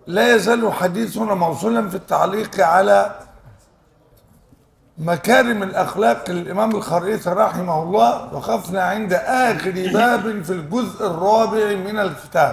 لا يزال حديثنا موصولا في التعليق على مكارم الأخلاق للإمام الخريطي رحمه الله وقفنا عند آخر باب في الجزء الرابع من الكتاب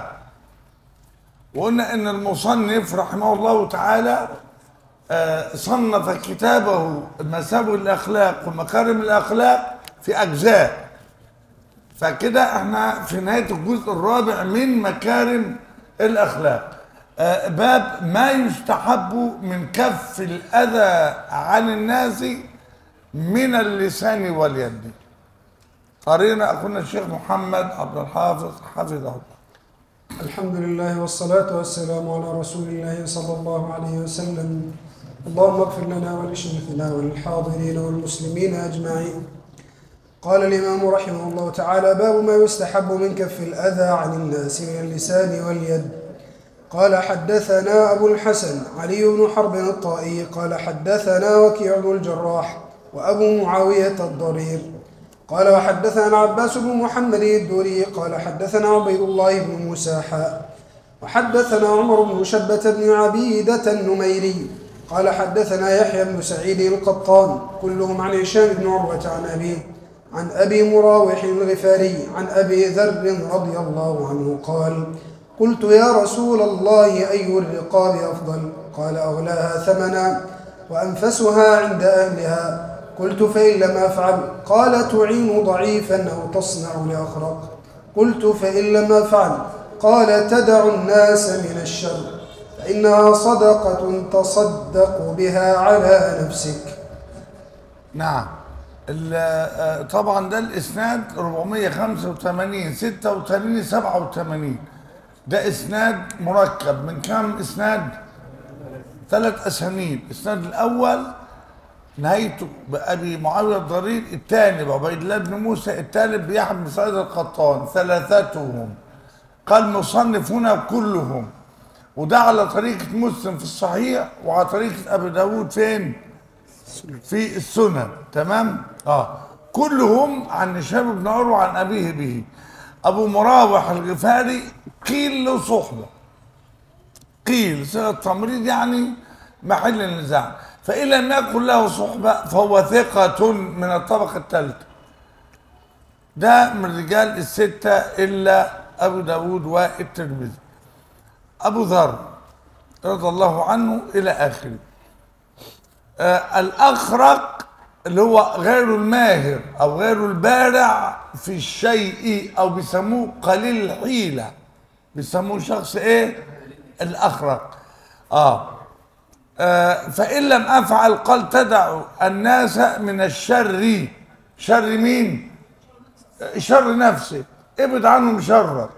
وقلنا ان المصنف رحمه الله تعالى آه، صنف كتابه مساوئ الاخلاق ومكارم الاخلاق في اجزاء فكده احنا في نهايه الجزء الرابع من مكارم الاخلاق آه، باب ما يستحب من كف الاذى عن الناس من اللسان واليد قرينا اخونا الشيخ محمد عبد الحافظ حفظه الله الحمد لله والصلاة والسلام على رسول الله صلى الله عليه وسلم اللهم اغفر لنا ولشيخنا وللحاضرين والمسلمين أجمعين قال الإمام رحمه الله تعالى باب ما يستحب من كف الأذى عن الناس من اللسان واليد قال حدثنا أبو الحسن علي بن حرب الطائي قال حدثنا وكيع بن الجراح وأبو معاوية الضرير قال وحدثنا العباس بن محمد الدوري قال حدثنا عبيد الله بن موسى حاء وحدثنا عمر بن شبة بن عبيدة النميري قال حدثنا يحيى بن سعيد القطان كلهم عن هشام بن عروة عن أبيه عن أبي مراوح الغفاري عن أبي ذر رضي الله عنه قال قلت يا رسول الله أي الرقاب أفضل قال أغلاها ثمنا وأنفسها عند أهلها قلت فإن لم أفعل قال تعين ضعيفا أو تصنع لأخرق قلت فإن لم أفعل قال تدع الناس من الشر فإنها صدقة تصدق بها على نفسك نعم ال- آه، طبعا ده الاسناد 485 86 87 ده اسناد مركب من كم اسناد ثلاث اسانيد الاسناد الاول نهايته بأبي معاوية الضرير الثاني بعبيد الله بن موسى الثالث بيحيى بن سعيد القطان ثلاثتهم قال مصنف هنا كلهم وده على طريقة مسلم في الصحيح وعلى طريقة أبي داود فين؟ في السنن تمام؟ اه كلهم عن هشام بن عروة عن أبيه به أبو مراوح الغفاري قيل له صحبة قيل صيغة تمريض يعني محل النزاع فإن لم يكن له صحبة فهو ثقة من الطبقة الثالثة ده من رجال الستة إلا أبو داود والترمذي أبو ذر رضي الله عنه إلى آخره آه الأخرق اللي هو غير الماهر أو غير البارع في الشيء أو بيسموه قليل الحيلة بيسموه شخص إيه الأخرق آه آه، فإن لم أفعل قال تدع الناس من الشر شر مين؟ آه، شر نفسك ابعد عنهم شرك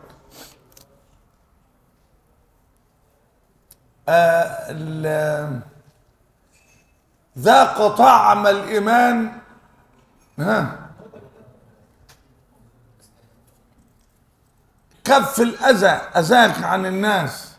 آه، ال- ذاق طعم الإيمان ها كف الأذى أذاك عن الناس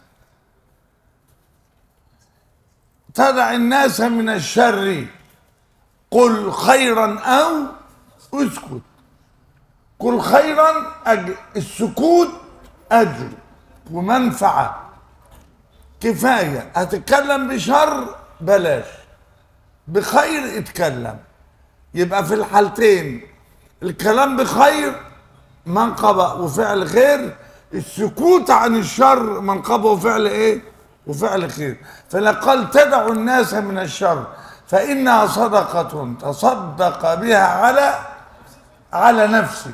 تدع الناس من الشر قل خيرا او اسكت قل خيرا أجر السكوت اجر ومنفعه كفايه هتتكلم بشر بلاش بخير اتكلم يبقى في الحالتين الكلام بخير منقبة وفعل خير السكوت عن الشر منقبة وفعل ايه وفعل خير فلقال تدع الناس من الشر فإنها صدقة تصدق بها على على نفسك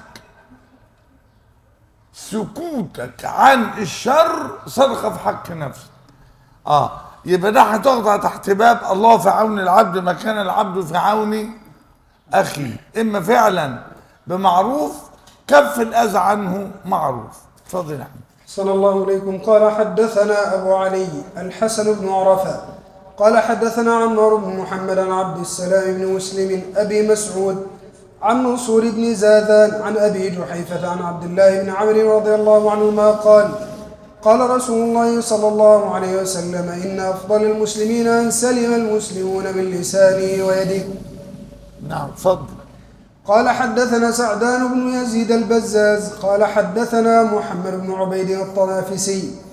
سكوتك عن الشر صدقة في حق نفسك اه يبقى ده هتخضع تحت باب الله في عون العبد ما كان العبد في عون اخي اما فعلا بمعروف كف الاذى عنه معروف اتفضل يا احمد صلى الله عليكم قال حدثنا أبو علي الحسن بن عرفة قال حدثنا عمار بن محمد عن عبد السلام بن مسلم أبي مسعود عن منصور بن زاذان عن أبي جحيفة عن عبد الله بن عمرو رضي الله عنهما قال قال رسول الله صلى الله عليه وسلم إن أفضل المسلمين أن سلم المسلمون من لسانه ويده نعم اتفضل قال حدثنا سعدان بن يزيد البزاز قال حدثنا محمد بن عبيد الطنافسي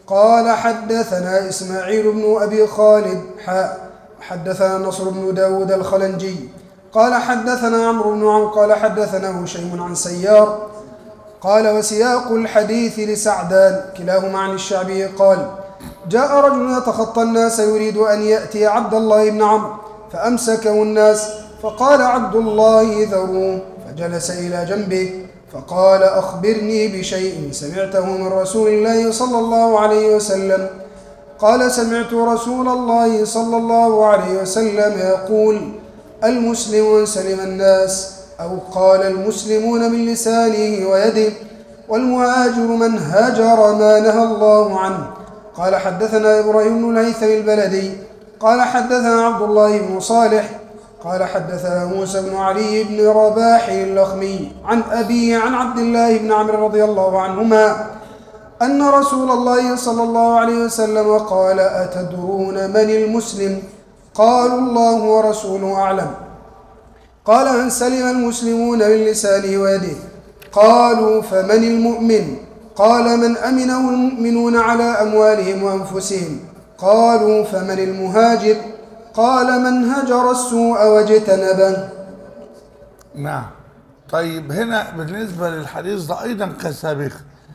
قال حدثنا إسماعيل بن أبي خالد حاء حدثنا نصر بن داود الخلنجي قال حدثنا عمرو بن عون قال حدثنا هشيم عن سيار قال وسياق الحديث لسعدان كلاهما عن الشعبي قال جاء رجل يتخطى الناس يريد أن يأتي عبد الله بن عمرو فأمسكه الناس فقال عبد الله ذروه فجلس إلى جنبه فقال أخبرني بشيء سمعته من رسول الله صلى الله عليه وسلم قال سمعت رسول الله صلى الله عليه وسلم يقول المسلم من سلم الناس أو قال المسلمون من لسانه ويده والمهاجر من هاجر ما نهى الله عنه قال حدثنا إبراهيم بن الهيثم البلدي قال حدثنا عبد الله بن صالح قال حدثنا موسى بن علي بن رباح اللخمي عن أبيه عن عبد الله بن عمرو رضي الله عنهما أن رسول الله صلى الله عليه وسلم قال أتدرون من المسلم قالوا الله ورسوله أعلم قال من سلم المسلمون من لسانه ويده قالوا فمن المؤمن قال من أمنه المؤمنون على أموالهم وأنفسهم قالوا فمن المهاجر قال من هجر السوء واجتنبه نعم طيب هنا بالنسبة للحديث ده أيضا كسابق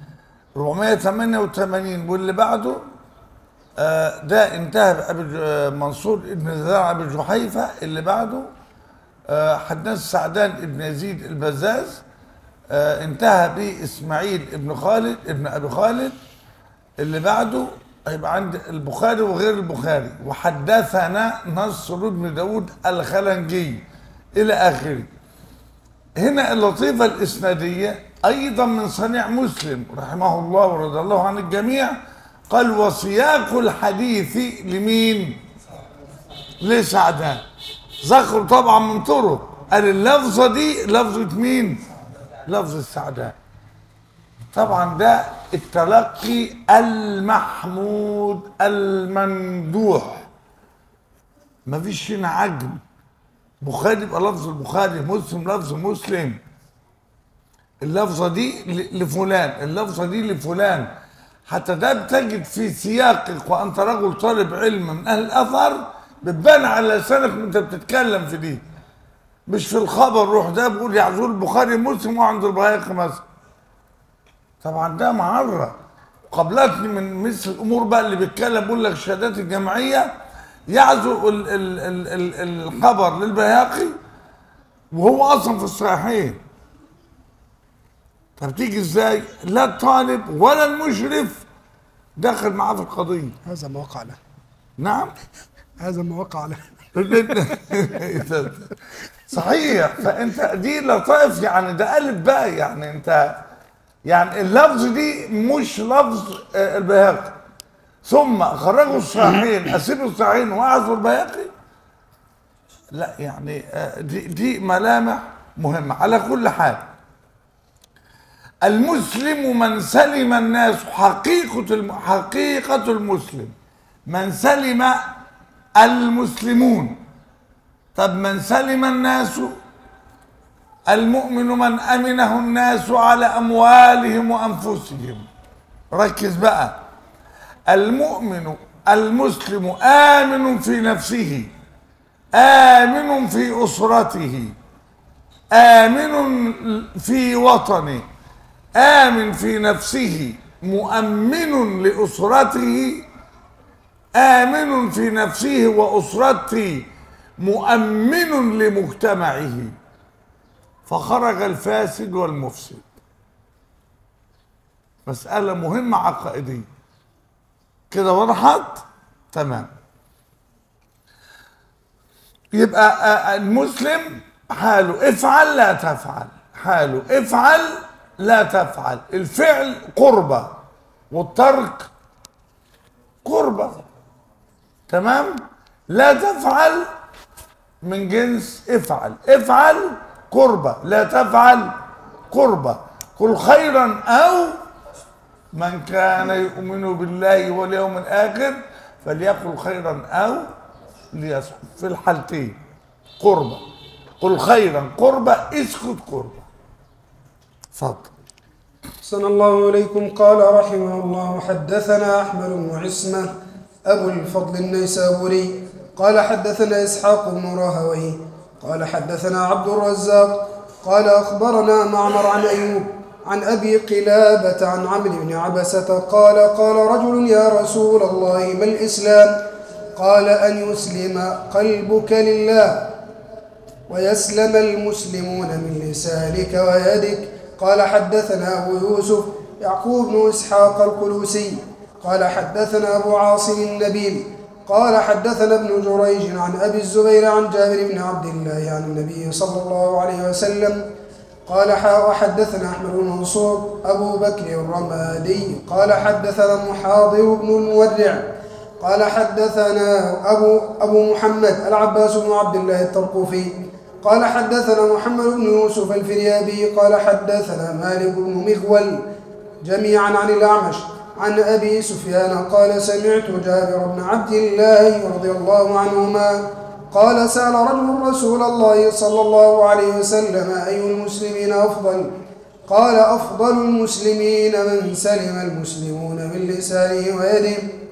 488 واللي بعده آه، ده انتهى بأبي ج- آه، منصور ابن زرع أبي جحيفة اللي بعده آه، حدث سعدان ابن يزيد البزاز آه، انتهى بإسماعيل ابن خالد ابن أبي خالد اللي بعده هيبقى عند البخاري وغير البخاري وحدثنا نصر بن داود الخلنجي إلى آخره هنا اللطيفة الإسنادية أيضا من صنيع مسلم رحمه الله ورضي الله عن الجميع قال وسياق الحديث لمين لسعدان ذكر طبعا من طرق قال اللفظة دي لفظة مين لفظة سعدان طبعا ده التلقي المحمود الممدوح مفيش هنا عجم بخاري يبقى لفظ البخاري مسلم لفظ مسلم اللفظه دي ل- لفلان اللفظه دي لفلان حتى ده بتجد في سياقك وانت رجل طالب علم من اهل الاثر بتبان على لسانك وانت بتتكلم في دي مش في الخبر روح ده بيقول يعزو البخاري مسلم وعند البهيقي مثلا طبعا ده معرة قبلتني من مثل الامور بقى اللي بيتكلم بيقول لك الشهادات الجامعيه يعزو ال ال ال ال الخبر للبيهقي وهو اصلا في الصحيحين طب تيجي ازاي لا الطالب ولا المشرف دخل معاه في القضيه هذا ما وقع له نعم هذا ما وقع له صحيح فانت دي لطائف يعني ده الف بقى يعني انت يعني اللفظ دي مش لفظ آه، البيهقي ثم خرجوا الصحيحين اسيب الصحيحين واعزوا البيهقي لا يعني آه، دي دي ملامح مهمه على كل حال المسلم من سلم الناس حقيقة الم... حقيقة المسلم من سلم المسلمون طب من سلم الناس المؤمن من أمنه الناس على أموالهم وأنفسهم ركز بقى المؤمن المسلم آمن في نفسه آمن في أسرته آمن في وطنه آمن في نفسه مؤمن لأسرته آمن في نفسه وأسرته مؤمن لمجتمعه فخرج الفاسد والمفسد مسألة مهمة عقائدية كده وضحت تمام يبقى آه، المسلم حاله افعل لا تفعل حاله افعل لا تفعل الفعل قربة والترك قربة تمام لا تفعل من جنس افعل افعل قربة لا تفعل قربة قل خيرا او من كان يؤمن بالله واليوم الاخر فليقل خيرا او ليصمت في الحالتين قربة قل خيرا قربة اسكت قربة اتفضل أحسن الله إليكم قال رحمه الله حدثنا أحمد بن عصمة أبو الفضل النيسابوري قال حدثنا إسحاق بن راهويه قال حدثنا عبد الرزاق قال أخبرنا معمر عن أيوب عن أبي قلابة عن عمرو بن عبسة قال قال رجل يا رسول الله ما الإسلام قال أن يسلم قلبك لله ويسلم المسلمون من لسانك ويدك قال حدثنا أبو يوسف يعقوب بن إسحاق القلوسي قال حدثنا أبو عاصم النبيل قال حدثنا ابن جريج عن أبي الزبير عن جابر بن عبد الله عن النبي صلى الله عليه وسلم قال ح- وحدثنا أحمد بن منصور أبو بكر الرمادي قال حدثنا محاضر بن المودع قال حدثنا أبو أبو محمد العباس بن عبد الله الطرقوفي قال حدثنا محمد بن يوسف الفريابي قال حدثنا مالك بن مغول جميعا عن الأعمش عن أبي سفيان قال سمعت جابر بن عبد الله رضي الله عنهما قال سأل رجل رسول الله صلى الله عليه وسلم أي المسلمين أفضل قال أفضل المسلمين من سلم المسلمون من لسانه ويده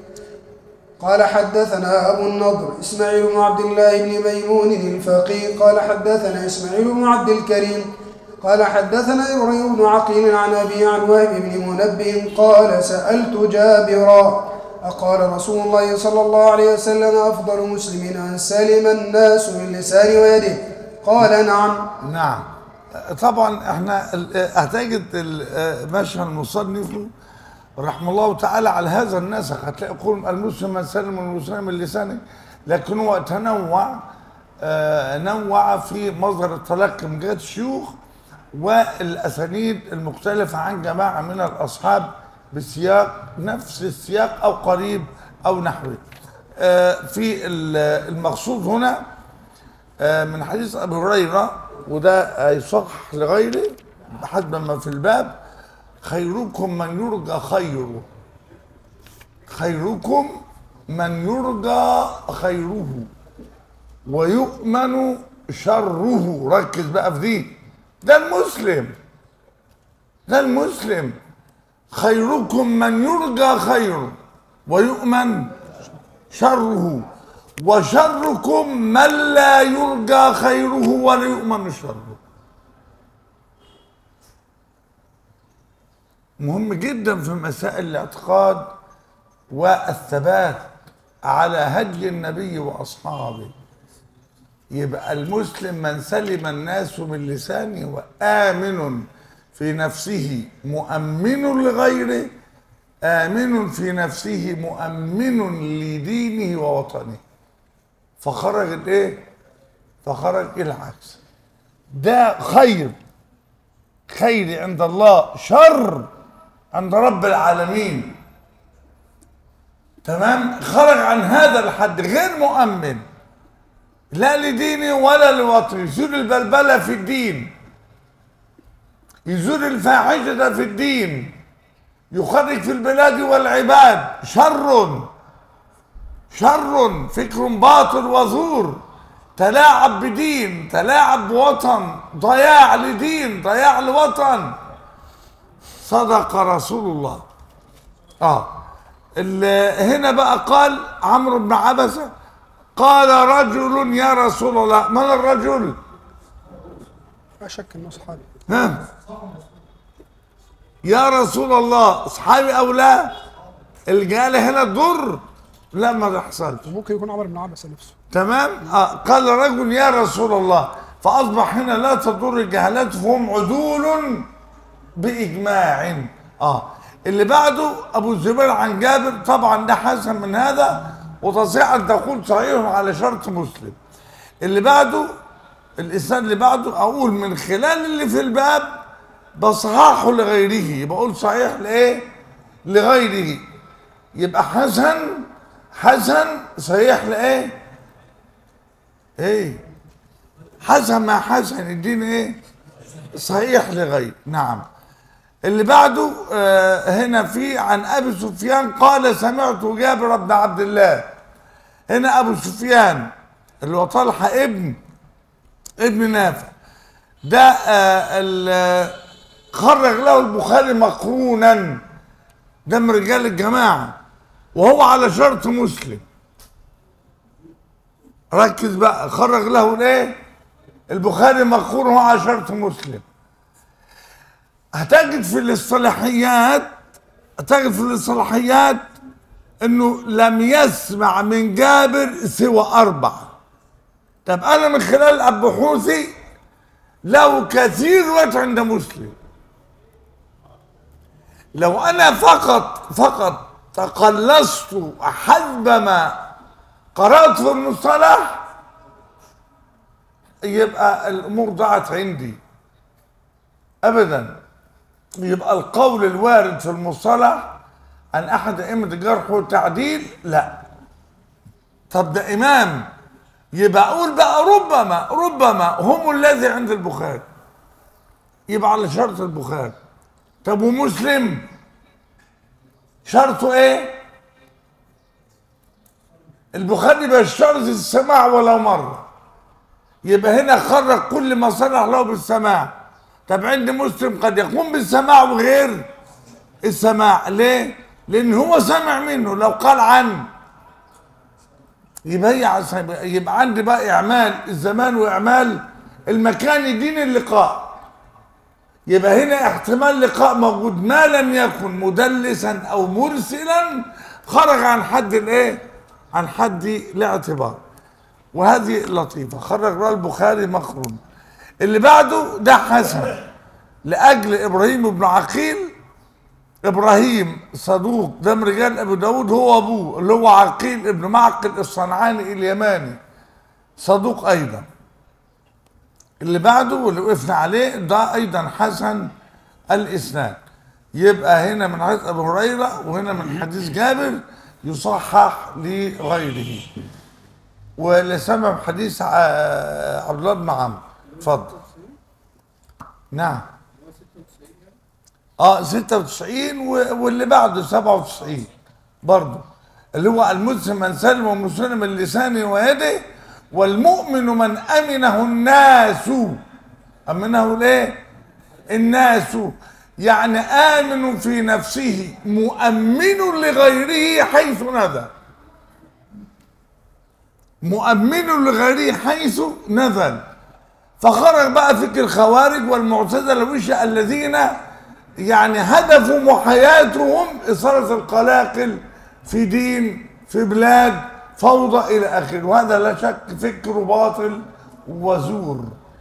قال حدثنا أبو النضر إسماعيل بن عبد الله بن ميمون الفقيه قال حدثنا إسماعيل بن عبد الكريم قال حدثنا إبراهيم بن عقيل عن أبي عن وهب بن منبه قال سألت جابرا أقال رسول الله صلى الله عليه وسلم أفضل مسلمين أن سلم الناس من لسانه ويده قال نعم نعم طبعا احنا ال- هتجد ال- مشهد المصنف رحمه الله تعالى على هذا النسق هتلاقي يقول المسلم من سلم المسلم من لسانه لكن هو تنوع آه، نوع في مصدر التلقي من جهه الشيوخ والاسانيد المختلفه عن جماعه من الاصحاب بسياق نفس السياق او قريب او نحوه آه، في ال- المقصود هنا آه، من حديث ابي هريره وده هيصح لغيره بحسب ما في الباب خيركم من يرجى خيره خيركم من يرجى خيره ويؤمن شره ركز بقى في دي ده المسلم ده المسلم خيركم من يرجى خيره ويؤمن شره وشركم من لا يرجى خيره ولا يؤمن شره مهم جدا في مسائل الاعتقاد والثبات على هدي النبي واصحابه يبقى المسلم من سلم الناس من لسانه وآمن في نفسه مؤمن لغيره آمن في نفسه مؤمن لدينه ووطنه فخرج الايه فخرج العكس ده خير خير عند الله شر عند رب العالمين تمام خرج عن هذا الحد غير مؤمن لا لدينه ولا لوطنه يزور البلبلة في الدين يزور الفاحشة في الدين يخرج في البلاد والعباد شر شر فكر باطل وزور تلاعب بدين تلاعب بوطن ضياع لدين ضياع لوطن صدق رسول الله اه ال- هنا بقى قال عمرو بن عبسه قال رجل يا رسول الله من الرجل لا شك انه صحابي ها يا رسول الله اصحابي او لا الجهاله هنا تضر لا ما تحصلش وممكن يكون عمر بن عبسه نفسه تمام آه قال رجل يا رسول الله فاصبح هنا لا تضر الجهالات فهم عدول باجماع اه اللي بعده ابو الزبير عن جابر طبعا ده حسن من هذا وتصح ان تقول صحيح على شرط مسلم اللي بعده الاسناد اللي بعده اقول من خلال اللي في الباب بصححه لغيره يبقى اقول صحيح لايه لغيره يبقى حسن حسن صحيح لايه ايه حسن ما حسن الدين ايه صحيح لغير نعم اللي بعده آه هنا في عن ابي سفيان قال سمعت جابر بن عبد الله هنا ابو سفيان اللي هو طلحه ابن ابن نافع ده آه ال- خرج له البخاري مقرونا ده من رجال الجماعة وهو على شرط مسلم ركز بقى خرج له الايه البخاري مقرون هو على شرط مسلم هتجد في الاصطلاحيات هتجد في الاصطلاحيات انه لم يسمع من جابر سوى اربعه طب انا من خلال بحوثي له كثير روايات عند مسلم لو انا فقط فقط تقلصت حسب ما قرات في المصطلح يبقى الامور ضاعت عندي ابدا يبقى القول الوارد في المصطلح عن احد ائمه الجرح والتعديل لا طب ده امام يبقى اقول بقى ربما ربما هم الذي عند البخاري يبقى على شرط البخاري طب ومسلم شرطه ايه البخاري بيشترط السماع ولو مره يبقى هنا خرج كل ما صرح له بالسماع طب عند مسلم قد يقوم بالسماع وغير السماع ليه لان هو سمع منه لو قال عنه يبقى هي عس- يبقى عندي بقى اعمال الزمان واعمال المكان يدين اللقاء يبقى هنا احتمال لقاء موجود ما لم يكن مدلسا او مرسلا خرج عن حد الايه عن حد الاعتبار وهذه لطيفة خرج رأى البخاري مخرون اللي بعده ده حسن لأجل إبراهيم بن عقيل إبراهيم صدوق ده من رجال أبو داود هو أبوه اللي هو عقيل ابن معقل الصنعاني اليماني صدوق أيضا اللي بعده واللي وقفنا عليه ده أيضا حسن الإسناد يبقى هنا من حديث أبو هريرة وهنا من حديث جابر يصحح لغيره ولسبب حديث ع- عبد الله بن عمرو اتفضل نعم اه 96 و- واللي بعده 97 برضه اللي هو المسلم من سلم ومسلم من لسانه ويده والمؤمن من امنه الناس امنه ليه الناس يعني امن في نفسه مؤمن لغيره حيث نذر مؤمن لغيره حيث نزل فخرج بقى فكر الخوارج والمعتزله وش الذين يعني هدفهم وحياتهم اثاره القلاقل في دين في بلاد فوضى الى اخره وهذا لا شك فكر باطل وزور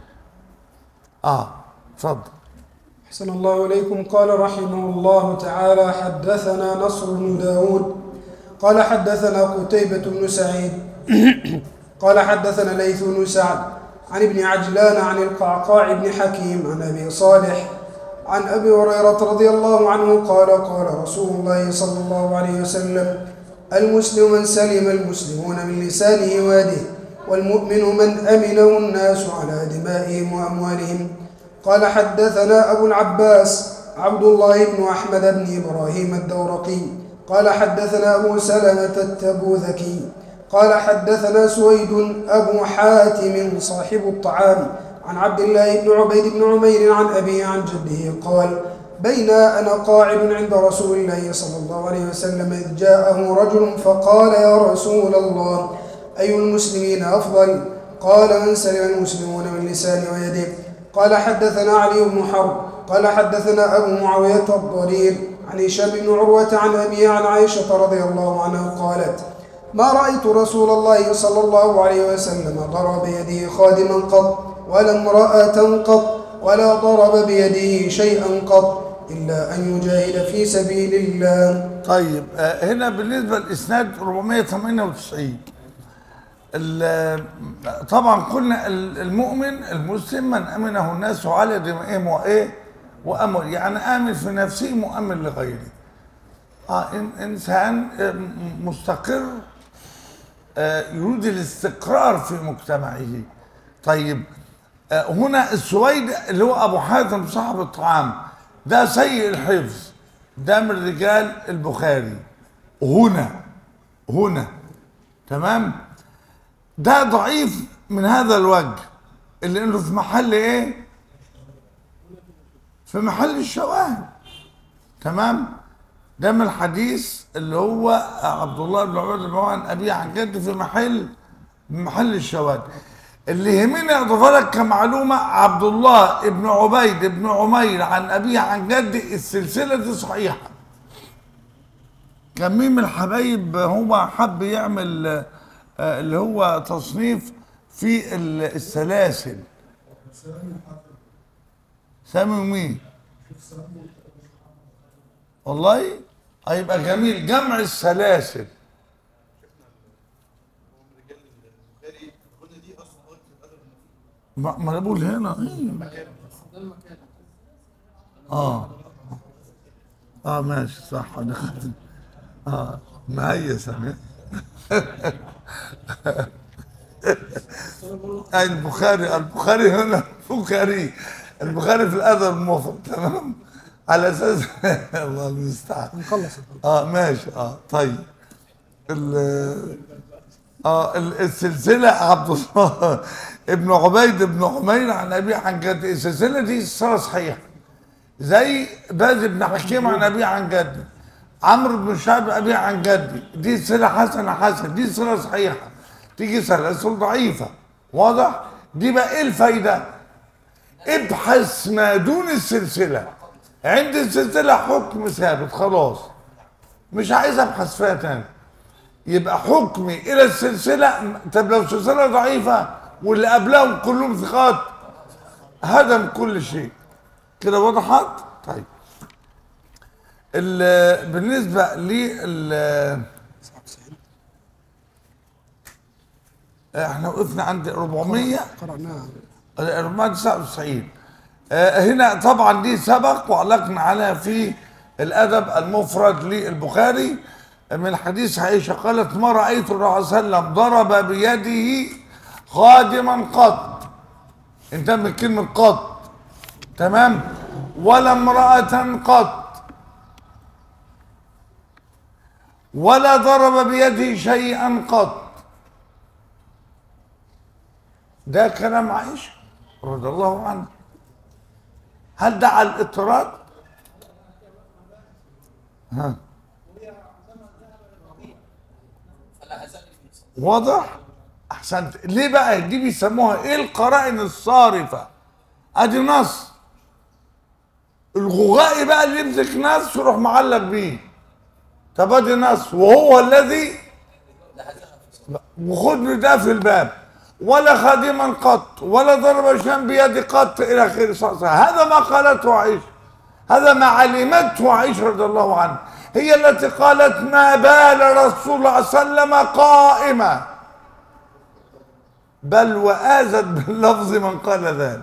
اه اتفضل أحسن الله إليكم قال رحمه الله تعالى حدثنا نصر بن داود قال حدثنا قتيبة بن سعيد قال حدثنا ليث بن سعد عن ابن عجلان عن القعقاع بن حكيم عن أبي صالح عن أبي هريرة رضي الله عنه قال قال رسول الله صلى الله عليه وسلم المسلم من سلم المسلمون من لسانه ويده والمؤمن من أمنه الناس على دمائهم وأموالهم قال حدثنا أبو العباس عبد الله بن أحمد بن إبراهيم الدورقي قال حدثنا أبو سلمة التبوذكي قال حدثنا سويد أبو حاتم صاحب الطعام عن عبد الله بن عبيد بن عمير عن أبيه عن جده قال بين أنا قاعد عند رسول الله صلى الله عليه وسلم إذ جاءه رجل فقال يا رسول الله أي المسلمين أفضل قال من سلم المسلمون من لسانه ويده قال حدثنا علي بن حرب قال حدثنا أبو معاوية الضرير عن هشام بن عروة عن أبيه عن عائشة رضي الله عنها قالت ما رأيت رسول الله صلى الله عليه وسلم ضرب بيده خادما قط ولا امرأة قط ولا ضرب بيده شيئا قط إلا أن يجاهد في سبيل الله طيب آه، هنا بالنسبة للإسناد 498 ال- طبعا قلنا ال- المؤمن المسلم من أمنه الناس على دمائهم وإيه وأمر يعني آمن في نفسه مؤمن لغيره آه إن إنسان آه، م- مستقر آه، يريد الاستقرار في مجتمعه طيب آه، هنا السويد اللي هو ابو حاتم صاحب الطعام ده سيء الحفظ ده من رجال البخاري هنا هنا تمام ده ضعيف من هذا الوجه اللي انه في محل ايه في في محل الشواهد تمام ده من الحديث اللي هو عبد الله بن عمر بن عن ابي عن جد في محل محل الشواهد اللي يهمني اضيفها لك كمعلومه عبد الله بن عبيد بن عمير عن ابيه عن جد السلسله دي صحيحه كان مين من الحبايب هو حب يعمل آه، اللي هو تصنيف في ال- السلاسل سامي مين والله هيبقى جميل جمع السلاسل ما ما انا بقول هنا إيه. اه اه ماشي صح انا خدت اه مهيس انا اي البخاري البخاري هنا البخاري البخاري في الادب المفرد تمام على اساس الله المستعان نخلص اه ماشي اه طيب ال اه ال- السلسله عبد الله ابن عبيد بن عمير عن ابي عن جد السلسله دي سلسله صحيحه زي باز بن حكيم عن ابي عن جد عمرو بن شعب ابي عن جدي دي سلسله حسنه حسن دي سلسله صحيحه تيجي سلاسل ضعيفه واضح دي بقى ايه الفايده ابحث ما دون السلسله عند السلسله حكم ثابت خلاص مش عايز ابحث فيها تاني يبقى حكمي الى السلسله طب لو سلسله ضعيفه واللي قبلهم كلهم ثقات هدم كل شيء كده وضحت طيب ال- بالنسبه لل احنا وقفنا عند 400 قرأناها 499 آه، هنا طبعا دي سبق وعلقنا عليها في الادب المفرد للبخاري من حديث عائشه قالت ما رايت الرسول صلى الله عليه وسلم ضرب بيده خادما قط انتهى من كلمه قط تمام ولا امراه قط ولا ضرب بيده شيئا قط ده كلام عائشة رضي الله عنها هل ده على الاضطراد؟ ها واضح؟ احسنت ليه بقى دي بيسموها ايه القرائن الصارفة ادي نص الغوغائي بقى اللي يمسك نص يروح معلق بيه طب ادي نص وهو الذي وخد له ده في الباب ولا خادما قط ولا ضرب شيئا بيد قط الى اخره صلى الله عليه وسلم. هذا ما قالته عائشه هذا ما علمته عائشه رضي الله عنها هي التي قالت ما بال رسول الله صلى الله عليه وسلم قائما بل وآزت باللفظ من قال ذلك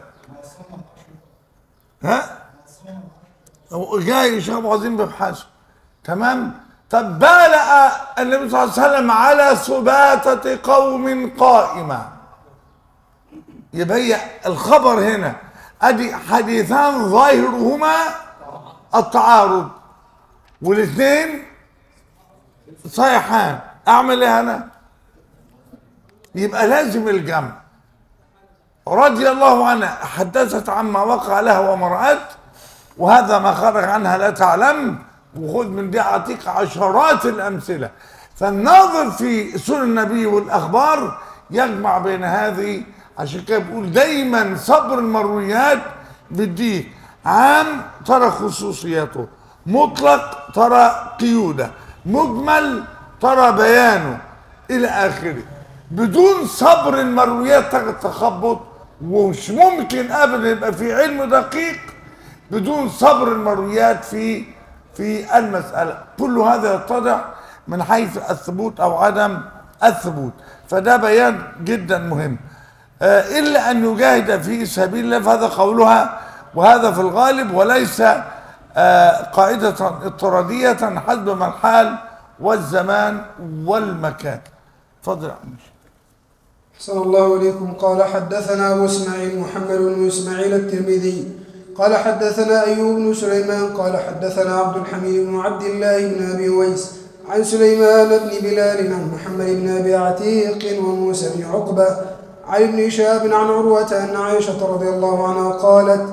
ها جاي شيخ ابو عظيم بيبحثه تمام طب بالأ النبي صلى الله عليه وسلم على سباتة قوم قائمة يبقى هي الخبر هنا ادي حديثان ظاهرهما التعارض والاثنين صحيحان اعمل ايه انا يبقى لازم الجمع رضي الله عنها حدثت عما وقع لها وما رأت وهذا ما خرج عنها لا تعلم وخذ من دي عتيق عشرات الأمثلة فالناظر في سنن النبي والأخبار يجمع بين هذه عشان كده بيقول دايما صبر المرويات بالدين عام ترى خصوصياته مطلق ترى قيوده مجمل ترى بيانه إلى آخره بدون صبر المرويات تجد تخبط ومش ممكن ابدا يبقى في علم دقيق بدون صبر المرويات في في المساله كل هذا يتضح من حيث الثبوت او عدم الثبوت فده بيان جدا مهم آه، الا ان يجاهد في سبيل الله فهذا قولها وهذا في الغالب وليس آه، قاعده اضطراديه حسب ما الحال والزمان والمكان اتفضل يا عم أحسن الله إليكم قال حدثنا أبو إسماعيل محمد بن إسماعيل الترمذي قال حدثنا أيوب بن سليمان قال حدثنا عبد الحميد بن عبد الله بن أبي ويس عن سليمان بن بلال عن محمد بن أبي عتيق وموسى بن عقبة عن ابن شهاب عن عروة أن عائشة رضي الله عنها قالت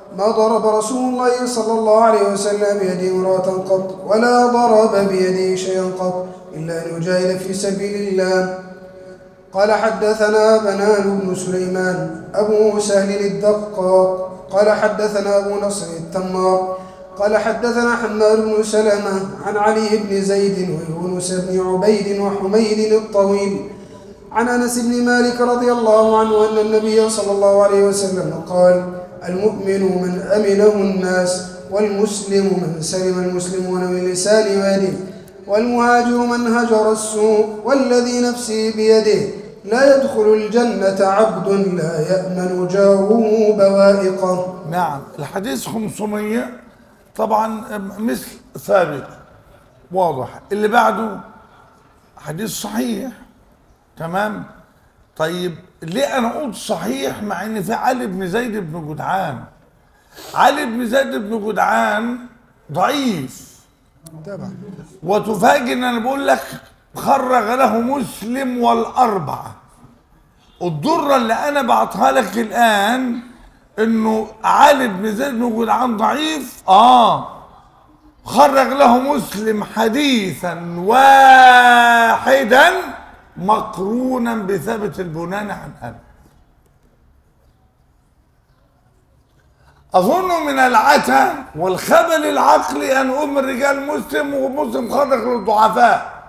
ما ضرب رسول الله صلى الله عليه وسلم بيده امرأة قط ولا ضرب بيده شيئا قط إلا أن يجاهد في سبيل الله قال حدثنا بنان بن سليمان أبو سهل الدقاق قال حدثنا أبو نصر التمار قال حدثنا حماد بن سلمة عن علي بن زيد ويونس بن عبيد وحميد الطويل عن أنس بن مالك رضي الله عنه أن النبي صلى الله عليه وسلم قال المؤمن من أمنه الناس والمسلم من سلم المسلمون من لسان ويده والمهاجر من هجر السوء والذي نفسي بيده لا يدخل الجنة عبد لا يأمن جاره بوائقه نعم الحديث 500 طبعا مثل سابق واضح اللي بعده حديث صحيح تمام طيب ليه انا قلت صحيح مع ان في علي بن زيد بن جدعان علي بن زيد بن جدعان ضعيف طبعا وتفاجئ ان انا بقول لك خرج له مسلم والاربعه الضره اللي انا بعطها لك الان انه علي بن زيد بن جدعان ضعيف اه خرج له مسلم حديثا واحدا مقرونا بثابت البناني عن انس أظن من العتا والخبل العقلي أن أم الرجال مسلم ومسلم خرج للضعفاء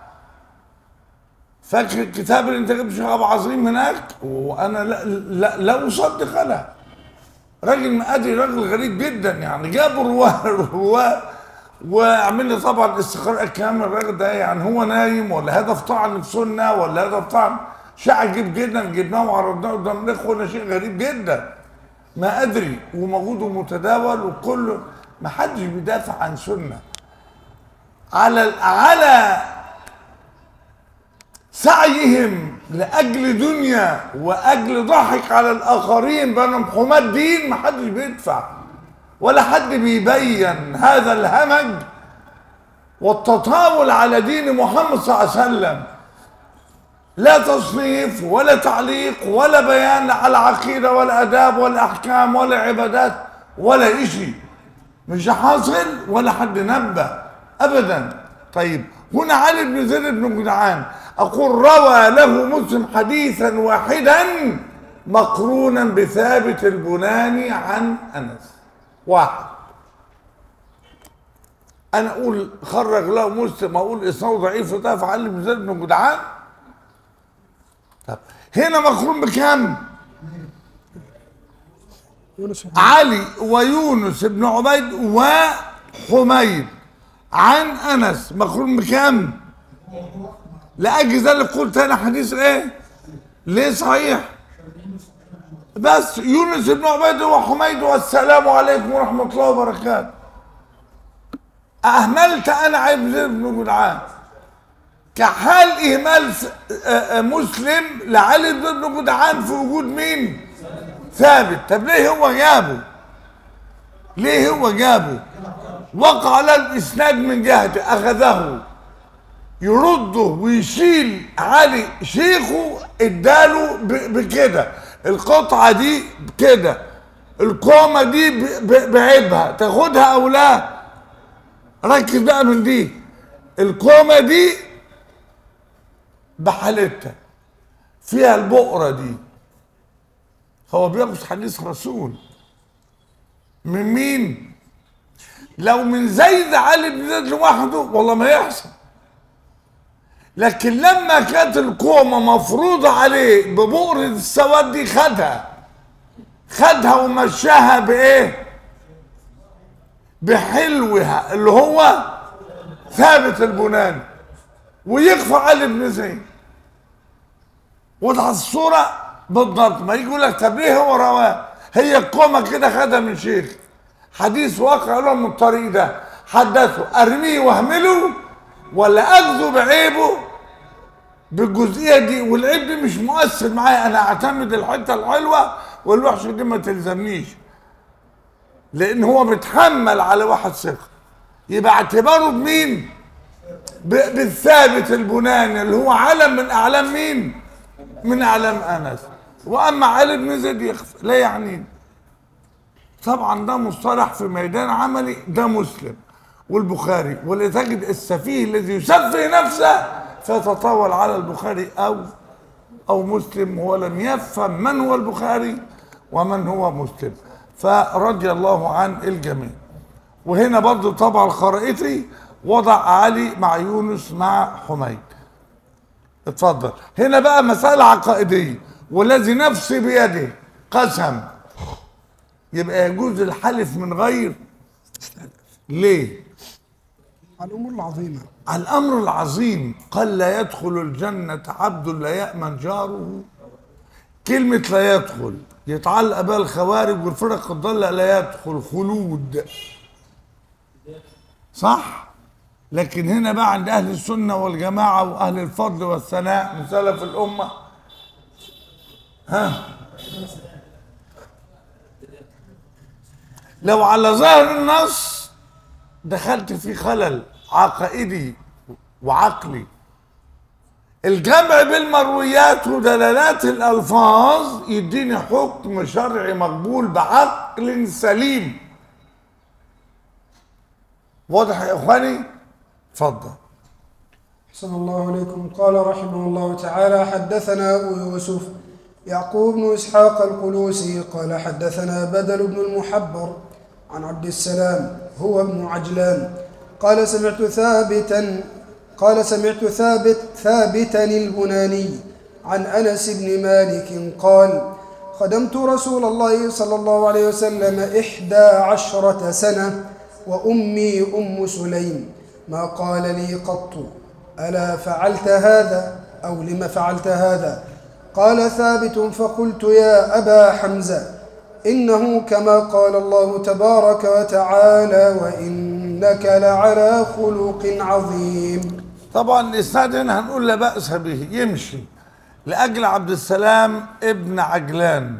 فاكر الكتاب اللي انت جبت شيخ ابو عظيم هناك وانا لا لا, لا اصدق انا راجل مقادي راجل غريب جدا يعني جاب رواه رواه وعمل لي طبعا استقراء كامل الراجل ده يعني هو نايم ولا هدف طعن في سنه ولا هدف طعن شيء عجيب جدا جبناه وعرضناه قدام الاخوه ده شيء غريب جدا ما ادري وموجود ومتداول وكله ما حدش بيدافع عن سنه على على سعيهم لاجل دنيا واجل ضحك على الاخرين بانهم حماة دين ما حدش بيدفع ولا حد بيبين هذا الهمج والتطاول على دين محمد صلى الله عليه وسلم لا تصنيف ولا تعليق ولا بيان على عقيدة ولا أداب ولا أحكام ولا عبادات ولا إشي مش حاصل ولا حد نبه أبدا طيب هنا علي بن زيد بن جدعان أقول روى له مسلم حديثا واحدا مقرونا بثابت البناني عن أنس واحد أنا أقول خرج له مسلم أقول إسناده ضعيف ده في علي بن زيد بن جدعان طب هنا مقرون بكم؟ يونس بن علي ويونس بن عبيد وحميد عن انس مقرون بكم؟ لاجل ذلك قلت انا حديث ايه؟ ليه صحيح؟ بس يونس بن عبيد وحميد والسلام عليكم ورحمه الله وبركاته اهملت انا عيب زيد بن جدعان كحال اهمال س- آه، آه، مسلم لعلي بن جدعان في وجود مين؟ ثابت طب ليه هو جابه؟ ليه هو جابه؟ وقع على الاسناد من جهته اخذه يرده ويشيل علي شيخه اداله ب- بكده القطعه دي كده القومه دي ب- ب- بعيبها تاخدها او لا ركز بقى من دي القومه دي بحالتها فيها البقره دي هو بياخد حديث رسول من مين لو من زيد علي بن زيد لوحده والله ما يحصل لكن لما كانت القومة مفروضة عليه ببؤرة السواد دي خدها خدها ومشاها بإيه؟ بحلوها اللي هو ثابت البناني ويخفى علي بن زيد وضع الصورة بالضبط ما يجي يقول لك طب ليه هو رواه هي القومة كده خدها من شيخ حديث واقع لهم من الطريق ده حدثه ارميه واهمله ولا اخذه بعيبه بالجزئيه دي والعيب دي مش مؤثر معايا انا اعتمد الحته الحلوه والوحشه دي ما تلزمنيش لان هو بيتحمل على واحد ثقه يبقى اعتباره بمين ب- بالثابت البناني اللي هو علم من اعلام مين من اعلام انس واما علي بن زيد يخفى لا يعنيني طبعا ده مصطلح في ميدان عملي ده مسلم والبخاري واللي تجد السفيه الذي يسفه نفسه فيتطاول على البخاري او او مسلم هو لم يفهم من هو البخاري ومن هو مسلم فرضي الله عن الجميع وهنا برضو طبع الخرائطي وضع علي مع يونس مع حميد اتفضل هنا بقى مسألة عقائدية والذي نفسي بيده قسم يبقى يجوز الحلف من غير ليه على الأمور العظيمة على الأمر العظيم قال لا يدخل الجنة عبد لا يأمن جاره كلمة لا يدخل يتعلق بها الخوارج والفرق الضالة لا يدخل خلود صح لكن هنا بقى عند أهل السنة والجماعة وأهل الفضل والثناء من سلف الأمة ها لو على ظاهر النص دخلت في خلل عقائدي وعقلي الجمع بالمرويات ودلالات الألفاظ يديني حكم شرعي مقبول بعقل سليم واضح يا إخواني؟ اتفضل أحسن الله عليكم قال رحمه الله تعالى حدثنا أبو يوسف يعقوب بن إسحاق القلوسي قال حدثنا بدل بن المحبر عن عبد السلام هو ابن عجلان قال سمعت ثابتا قال سمعت ثابت ثابتا البناني عن أنس بن مالك قال خدمت رسول الله صلى الله عليه وسلم إحدى عشرة سنة وأمي أم سليم ما قال لي قط ألا فعلت هذا أو لم فعلت هذا قال ثابت فقلت يا أبا حمزة إنه كما قال الله تبارك وتعالى وإنك لعلى خلق عظيم طبعا الإسناد هنا هنقول لا بأس به يمشي لأجل عبد السلام ابن عجلان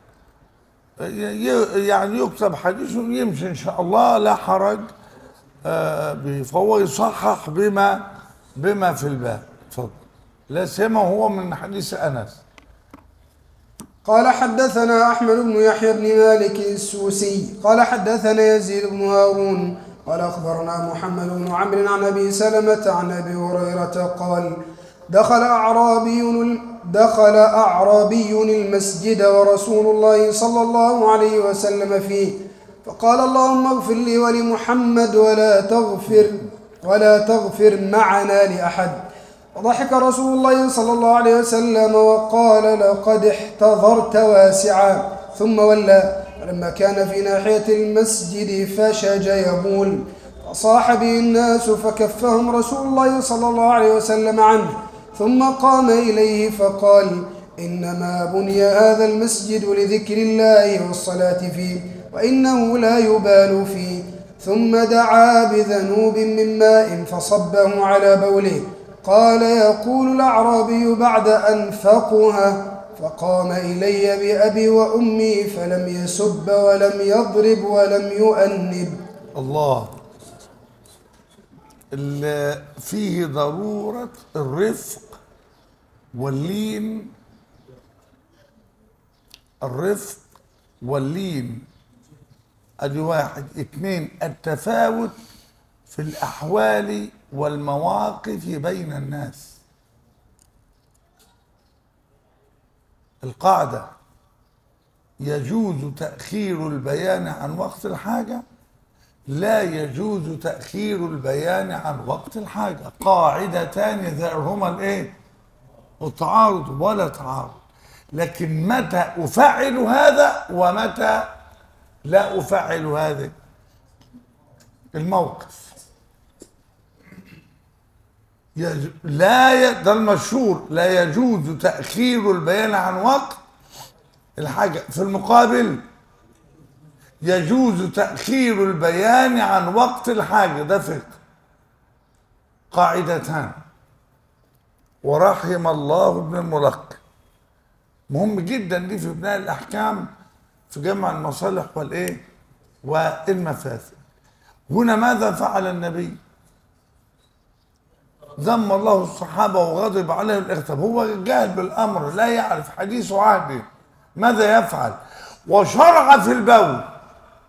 ي- يعني يكتب حديثه يمشي إن شاء الله لا حرج آه، به فهو يصحح بما بما في الباب اتفضل لا سيما هو من حديث أنس قال حدثنا أحمد بن يحيى بن مالك السوسي قال حدثنا يزيد بن هارون قال أخبرنا محمد بن عمرو عن أبي سلمة عن أبي هريرة قال دخل أعرابي دخل أعرابي المسجد ورسول الله صلى الله عليه وسلم فيه فقال اللهم اغفر لي ولمحمد ولا تغفر ولا تغفر معنا لأحد وضحك رسول الله صلى الله عليه وسلم وقال لقد احتضرت واسعا ثم ولى فلما كان في ناحية المسجد فشج يبول فصاح به الناس فكفهم رسول الله صلى الله عليه وسلم عنه ثم قام إليه فقال إنما بني هذا المسجد لذكر الله والصلاة فيه وإنه لا يبال فيه ثم دعا بذنوب من ماء فصبه على بوله قال يقول الأعرابي بعد أن فقها فقام إلي بأبي وأمي فلم يسب ولم يضرب ولم يؤنب الله اللي فيه ضرورة الرفق واللين الرفق واللين ادي واحد اتنين التفاوت في الاحوال والمواقف بين الناس القاعدة يجوز تأخير البيان عن وقت الحاجة لا يجوز تأخير البيان عن وقت الحاجة قاعدتان ذرهما الايه التعارض ولا تعارض لكن متى أفعل هذا ومتى لا أفعل هذا الموقف يج... لا ي... ده المشهور لا يجوز تأخير البيان عن وقت الحاجة في المقابل يجوز تأخير البيان عن وقت الحاجة ده فقه قاعدتان ورحم الله ابن الملقن مهم جدا دي في بناء الأحكام في جمع المصالح والإيه والمفاسد هنا ماذا فعل النبي ذم الله الصحابة وغضب عليهم الاغتاب هو جاهل بالأمر لا يعرف حديث عهد ماذا يفعل وشرع في البول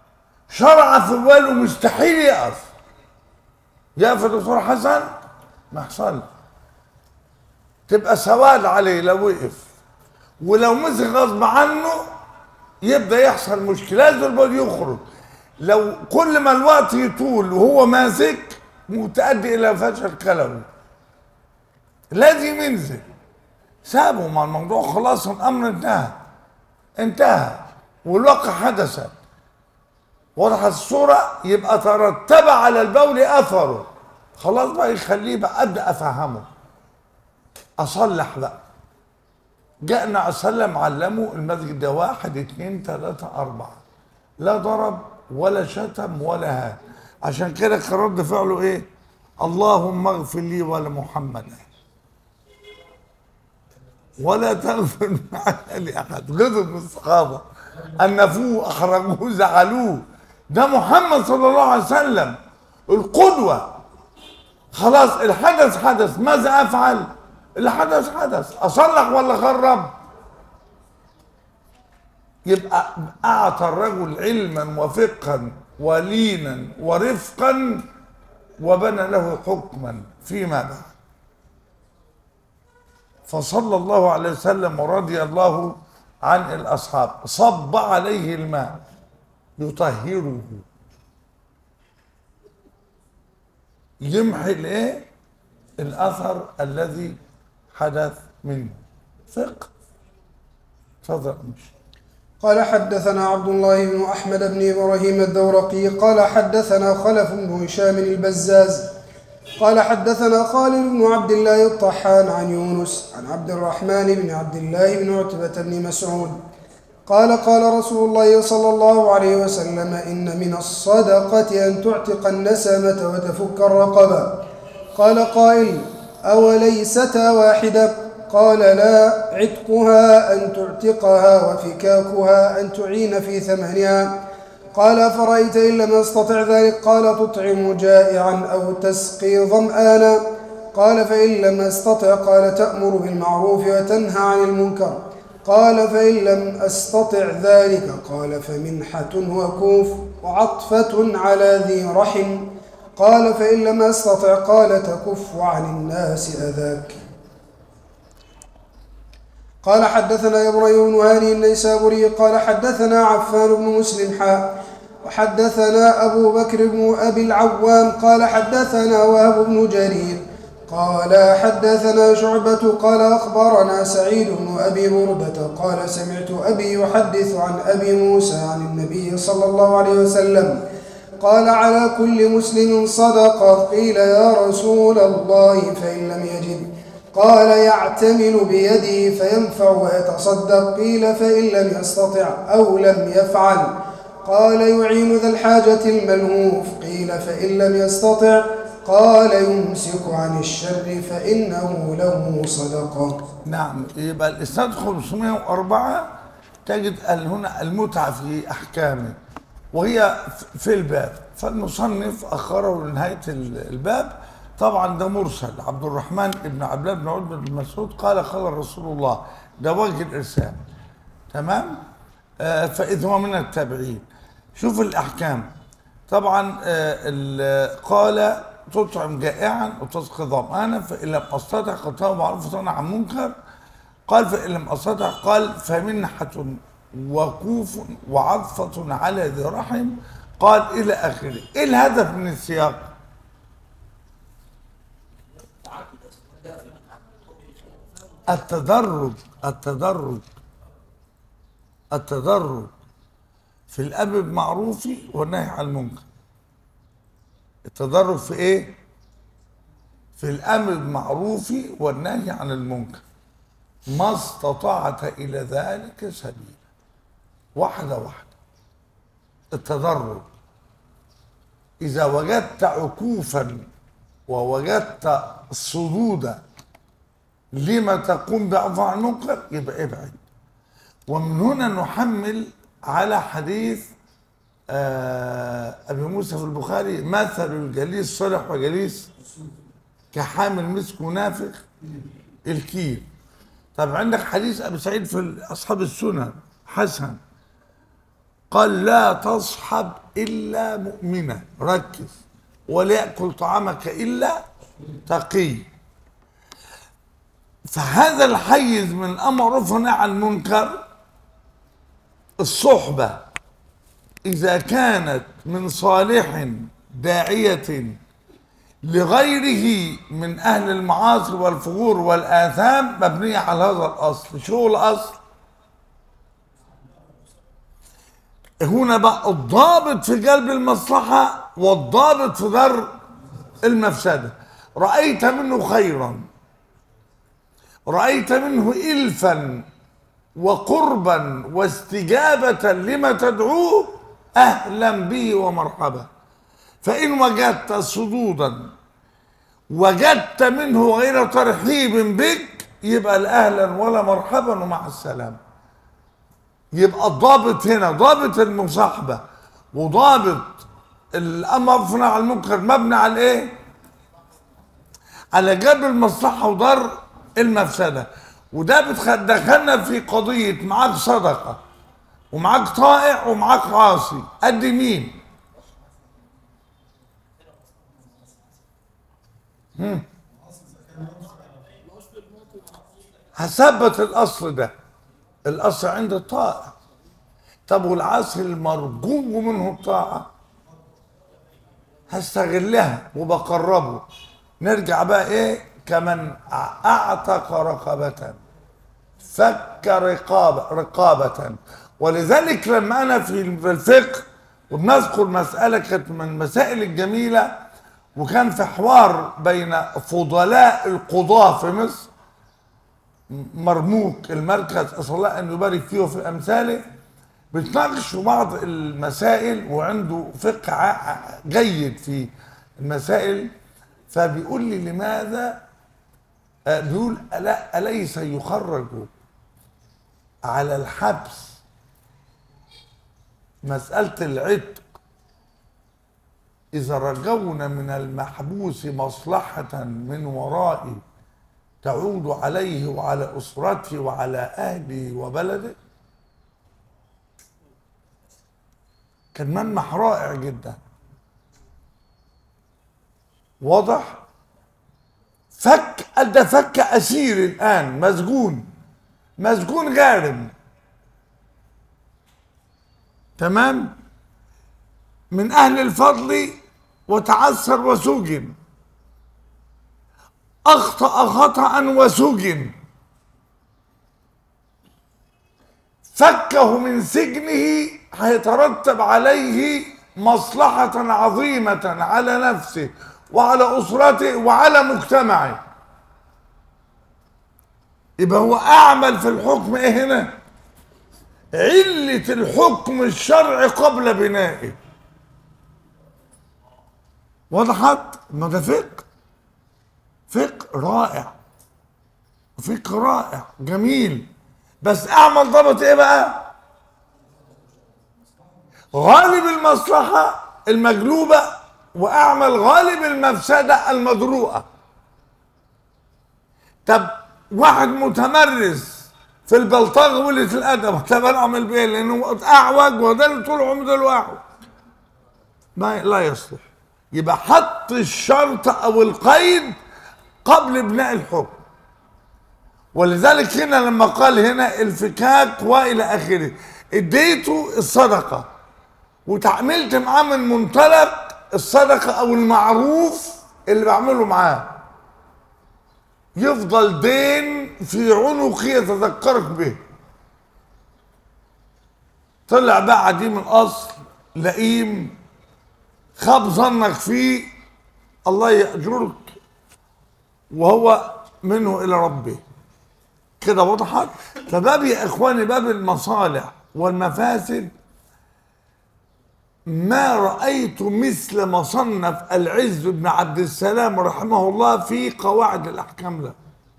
شرع في باله مستحيل يقف يقف يا دكتور حسن ما يحصلش تبقى سواد عليه لو وقف ولو مسك غصب عنه يبدا يحصل مشكله لازم البول يخرج لو كل ما الوقت يطول وهو ماسك متؤدي الى فشل كلوي لازم ينزل سابوا مع الموضوع خلاص الامر انتهى انتهى والواقع حدثت وضحت الصورة يبقى ترتب على البول أثره خلاص بقى يخليه بقى أبدأ أفهمه أصلح بقى جاءنا عليه وسلم علمه المسجد ده واحد اتنين تلاتة أربعة لا ضرب ولا شتم ولا هان عشان كده كان رد فعله إيه؟ اللهم اغفر لي ولمحمد ولا تغفر معنا لأحد غضب من الصحابة أنفوه أخرجوه زعلوه ده محمد صلى الله عليه وسلم القدوة خلاص الحدث حدث ماذا أفعل الحدث حدث أصلح ولا خرب يبقى أعطى الرجل علما وفقها ولينا ورفقا وبنى له حكما فيما بعد فصلى الله عليه وسلم ورضي الله عن الأصحاب صب عليه الماء يطهره يمحي الايه الاثر الذي حدث منه فقه تفضل مش قال حدثنا عبد الله بن أحمد بن إبراهيم الدورقي قال حدثنا خلف بن هشام البزاز قال حدثنا خالد بن عبد الله الطحان عن يونس عن عبد الرحمن بن عبد الله بن عتبة بن مسعود قال قال رسول الله صلى الله عليه وسلم إن من الصدقة أن تعتق النسمة وتفك الرقبة قال قائل أوليستا واحدة قال لا عتقها أن تعتقها وفكاكها أن تعين في ثمنها قال فرأيت إن لم أستطع ذلك قال تطعم جائعا أو تسقي ظمآنا قال فإن لم أستطع قال تأمر بالمعروف وتنهى عن المنكر قال فإن لم أستطع ذلك قال فمنحة وكوف وعطفة على ذي رحم قال فإن لم أستطع قال تكف عن الناس أذاك قال حدثنا إبراهيم بن هاني النيسابوري قال حدثنا عفان بن مسلم حاء وحدثنا أبو بكر بن أبي العوام قال حدثنا وهب بن جرير قال حدثنا شعبة قال أخبرنا سعيد بن أبي بردة قال سمعت أبي يحدث عن أبي موسى عن النبي صلى الله عليه وسلم قال على كل مسلم صدقة قيل يا رسول الله فإن لم يجد قال يعتمل بيده فينفع ويتصدق قيل فإن لم يستطع أو لم يفعل قال يعين ذا الحاجة الملهوف قيل فإن لم يستطع قال يمسك عن الشر فإنه له صدقة نعم يبقى الإسناد 504 تجد ال- هنا المتعة في أحكامه وهي في الباب فالمصنف أخره لنهاية ال- الباب طبعا ده مرسل عبد الرحمن بن عبد الله بن عتبة بن مسعود قال قال رسول الله ده وجه الإرسال تمام آه فإذ هو من التابعين شوف الأحكام طبعا آه ال- قال تطعم جائعا وتسقي ظمآنا فإن لم أستطع قد معروف وتنهى عن منكر قال فإن لم أستطع قال فمنحة وكوف وعطفة على ذي رحم قال إلى آخره إيه الهدف من السياق التدرج التدرج التدرج في الأمر بالمعروف والنهي عن المنكر التدرج في إيه؟ في الأمر بالمعروف والنهي عن المنكر ما استطعت إلى ذلك سبيلا واحدة واحدة التدرج إذا وجدت عكوفا ووجدت صدودا لما تقوم بعفو عن المنكر يبقى ابعد ومن هنا نحمل على حديث آه أبي موسى في البخاري مثل الجليس صلح وجليس كحامل مسك ونافخ الكيل طب عندك حديث ابي سعيد في اصحاب السنن حسن قال لا تصحب إلا مؤمنا ركز ولا يأكل طعامك إلا تقي فهذا الحيز من الأمر والنهي عن المنكر الصحبة إذا كانت من صالح داعية لغيره من أهل المعاصي والفجور والآثام مبنية على هذا الأصل شو هو الأصل؟ هنا بقى الضابط في قلب المصلحة والضابط في در المفسدة رأيت منه خيرا رأيت منه إلفا وقربا واستجابة لما تدعوه أهلا به ومرحبا فإن وجدت صدودا وجدت منه غير ترحيب بك يبقى لا أهلا ولا مرحبا ومع السلامة يبقى الضابط هنا ضابط المصاحبة وضابط الأمر والنهي عن المنكر مبني على إيه؟ على جلب المصلحة ودار المفسدة وده بتدخلنا في قضية معاك صدقة ومعاك طائع ومعاك عاصي قد مين؟ هم. هثبت الأصل ده الأصل عند الطائع طب والعاصي المرجو منه الطاعة هستغلها وبقربه نرجع بقى ايه كمن اعتق رقبة فك رقابة رقابة ولذلك لما انا في الفقه وبنذكر مسألة كانت من المسائل الجميلة وكان في حوار بين فضلاء القضاة في مصر مرموك المركز اسال الله ان يبارك فيه وفي امثاله بيتناقش في بعض المسائل وعنده فقه ع- جيد في المسائل فبيقول لي لماذا آه، بيقول ألا أليس يخرج على الحبس مسألة العتق إذا رجونا من المحبوس مصلحة من ورائه تعود عليه وعلى أسرته وعلى أهله وبلده كان ملمح رائع جدا واضح فك أدى فك أسير الآن مسجون مسجون غارم تمام من أهل الفضل وتعثر وسجن أخطأ خطأ وسجن فكه من سجنه هيترتب عليه مصلحة عظيمة على نفسه وعلى أسرته وعلى مجتمعه يبقى هو أعمل في الحكم إيه هنا؟ علة الحكم الشرعي قبل بنائه وضحت؟ ما ده فقه فقه رائع فقه رائع جميل بس اعمل ضبط ايه بقى غالب المصلحة المجلوبة واعمل غالب المفسدة المدروءة طب واحد متمرس في البلطجة وقلة الأدب طب أنا أعمل بإيه؟ لأنه أعوج وده اللي طول عمره ده أعوج ما لا يصلح يبقى حط الشرط أو القيد قبل بناء الحكم ولذلك هنا لما قال هنا الفكاك والى اخره اديته الصدقه وتعاملت معاه من منطلق الصدقه او المعروف اللي بعمله معاه يفضل دين في عنقي يتذكرك به طلع بقى عديم الاصل لئيم خاب ظنك فيه الله يأجرك وهو منه الى ربه كده وضحت فباب يا اخواني باب المصالح والمفاسد ما رأيت مثل ما صنف العز بن عبد السلام رحمه الله في قواعد الأحكام له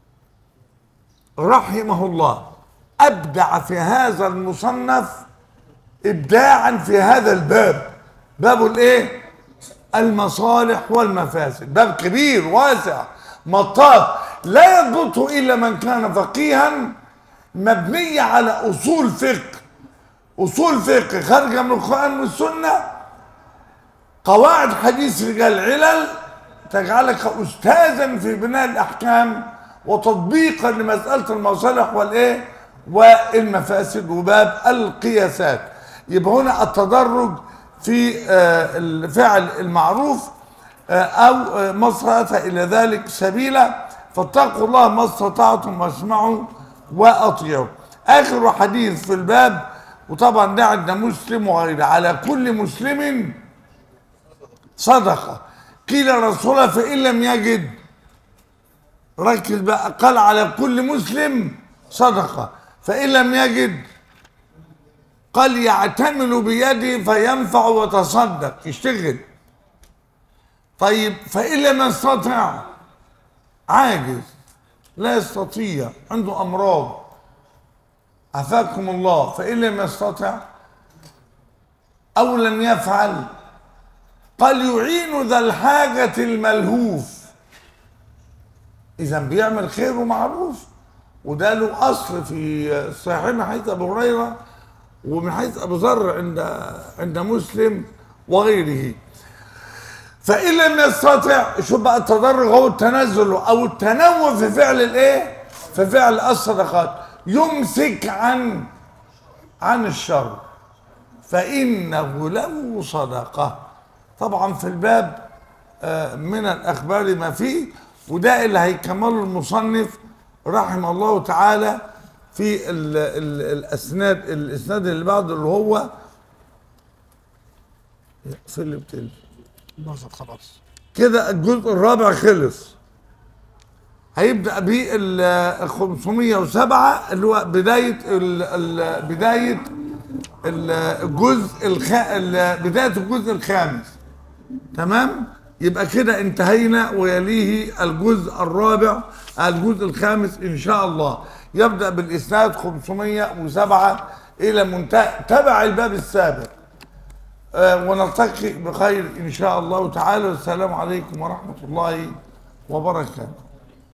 رحمه الله أبدع في هذا المصنف إبداعا في هذا الباب باب الإيه؟ المصالح والمفاسد باب كبير واسع مطاط لا يضبطه إلا من كان فقيها مبنية على أصول فقه أصول فقه خارجة من القرآن والسنة قواعد حديث رجال العلل تجعلك استاذا في بناء الاحكام وتطبيقا لمساله المصالح والايه والمفاسد وباب القياسات يبقى هنا التدرج في آه، الفعل المعروف آه، او آه، ما استطعت الى ذلك سبيلا فاتقوا الله ما استطعتم واسمعوا واطيعوا اخر حديث في الباب وطبعا ده عند مسلم وغيره على كل مسلم صدقه قيل رسول الله فان لم يجد ركز بقى قال على كل مسلم صدقه فان لم يجد قال يعتمل بيده فينفع وتصدق يشتغل طيب فإن لم يستطع عاجز لا يستطيع عنده أمراض عافاكم الله فإن لم يستطع أو لم يفعل قال يعين ذا الحاجة الملهوف إذا بيعمل خير ومعروف وده له أصل في صحيح من حديث أبو هريرة ومن حديث أبو ذر عند عند مسلم وغيره فإن لم يستطع شوف بقى التدرج هو التنزل أو التنوع في فعل الإيه؟ في فعل الصدقات يمسك عن عن الشر فإنه له صدقة طبعا في الباب آه، من الأخبار ما فيه وده اللي هيكمله المصنف رحمه الله تعالى في ال ال الأسناد الإسناد اللي بعده اللي هو في اللي بتل باظت خلاص كده الجزء الرابع خلص هيبدأ بيه ال 507 اللي هو بداية ال ال بداية ال- الجزء الخ... ال- بداية الجزء الخامس تمام يبقى كده انتهينا ويليه الجزء الرابع الجزء الخامس ان شاء الله يبدأ بالاسناد 507 الى منتهى تبع الباب السابق آه، ونلتقي بخير ان شاء الله تعالى والسلام عليكم ورحمة الله وبركاته